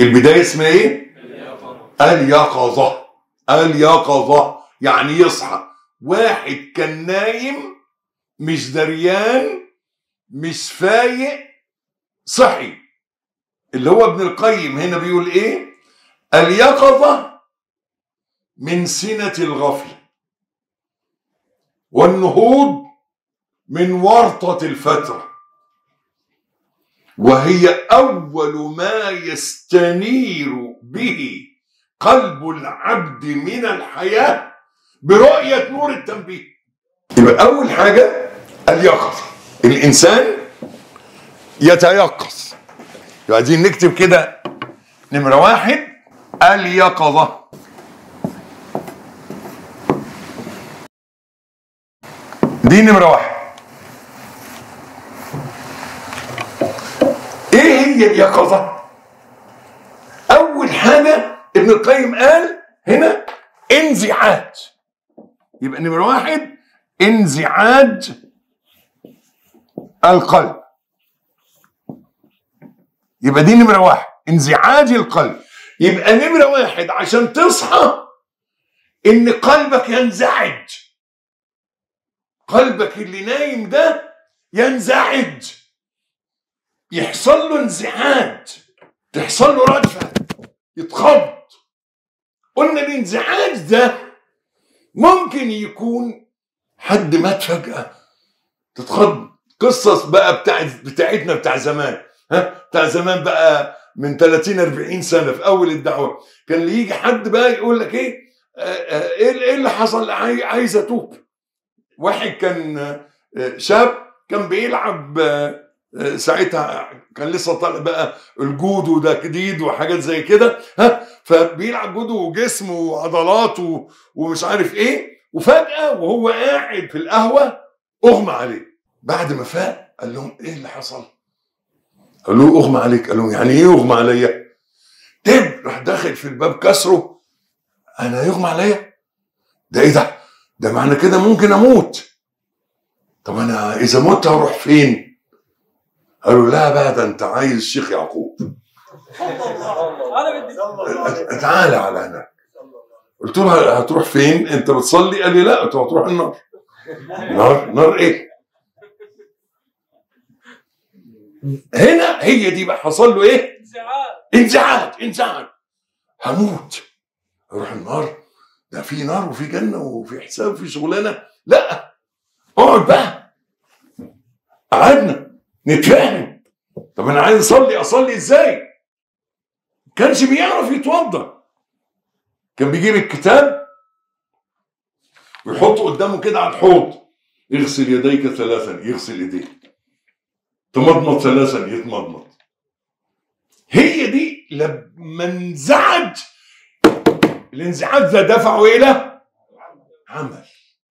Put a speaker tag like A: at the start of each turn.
A: البدايه اسمها ايه اليقظه اليقظه يعني يصحى واحد كان نايم مش دريان مش فايق صحي اللي هو ابن القيم هنا بيقول ايه اليقظه من سنه الغفله والنهوض من ورطه الفتره وهي اول ما يستنير به قلب العبد من الحياه برؤيه نور التنبيه يبقى اول حاجه اليقظه الانسان يتيقظ يبقى عايزين نكتب كده نمره واحد اليقظه دي نمره واحد ايه هي اليقظه اول حاجه ابن القيم قال هنا انزعاج يبقى نمره واحد انزعاج القلب يبقى دي نمره واحد انزعاج القلب يبقى نمره واحد عشان تصحى ان قلبك ينزعج قلبك اللي نايم ده ينزعج يحصل له انزعاج تحصل له رجفه يتخض قلنا الانزعاج ده ممكن يكون حد مات فجأة تتخض قصص بقى بتاع بتاعتنا بتاع زمان ها بتاع زمان بقى من 30 40 سنة في أول الدعوة كان اللي يجي حد بقى يقول لك إيه آه، آه، إيه إيه اللي حصل عاي- عايز أتوب واحد كان آه، شاب كان بيلعب آه، آه، ساعتها كان لسه طالع بقى الجودو ده جديد وحاجات زي كده ها فبيلعب جودو وجسمه وعضلاته ومش عارف ايه وفجأة وهو قاعد في القهوة اغمى عليه بعد ما فاق قال لهم ايه اللي حصل؟ قالوا له اغمى عليك قال لهم يعني ايه اغمى عليا؟ دب راح داخل في الباب كسره انا يغمى عليا؟ ده ايه ده؟ ده معنى كده ممكن اموت طب انا اذا مت هروح فين؟ قالوا لا بقى ده انت عايز الشيخ يعقوب
B: انا بدي
A: تعالى على هناك قلت له هتروح فين؟ انت بتصلي؟ قال لي لا قلت له هتروح النار نار نار ايه؟ هنا هي دي بقى حصل له ايه؟
B: انزعاج
A: انزعاج انزعاج هموت اروح النار ده في نار وفي جنه وفي حساب وفي شغلانه لا اقعد بقى قعدنا نتفاهم طب انا عايز اصلي اصلي ازاي؟ كانش بيعرف يتوضا كان بيجيب الكتاب ويحطه قدامه كده على الحوض يغسل يديك ثلاثا يغسل يديه تمضمض ثلاثا يتمضمض هي دي لما انزعج الانزعاج ده دفعه الى عمل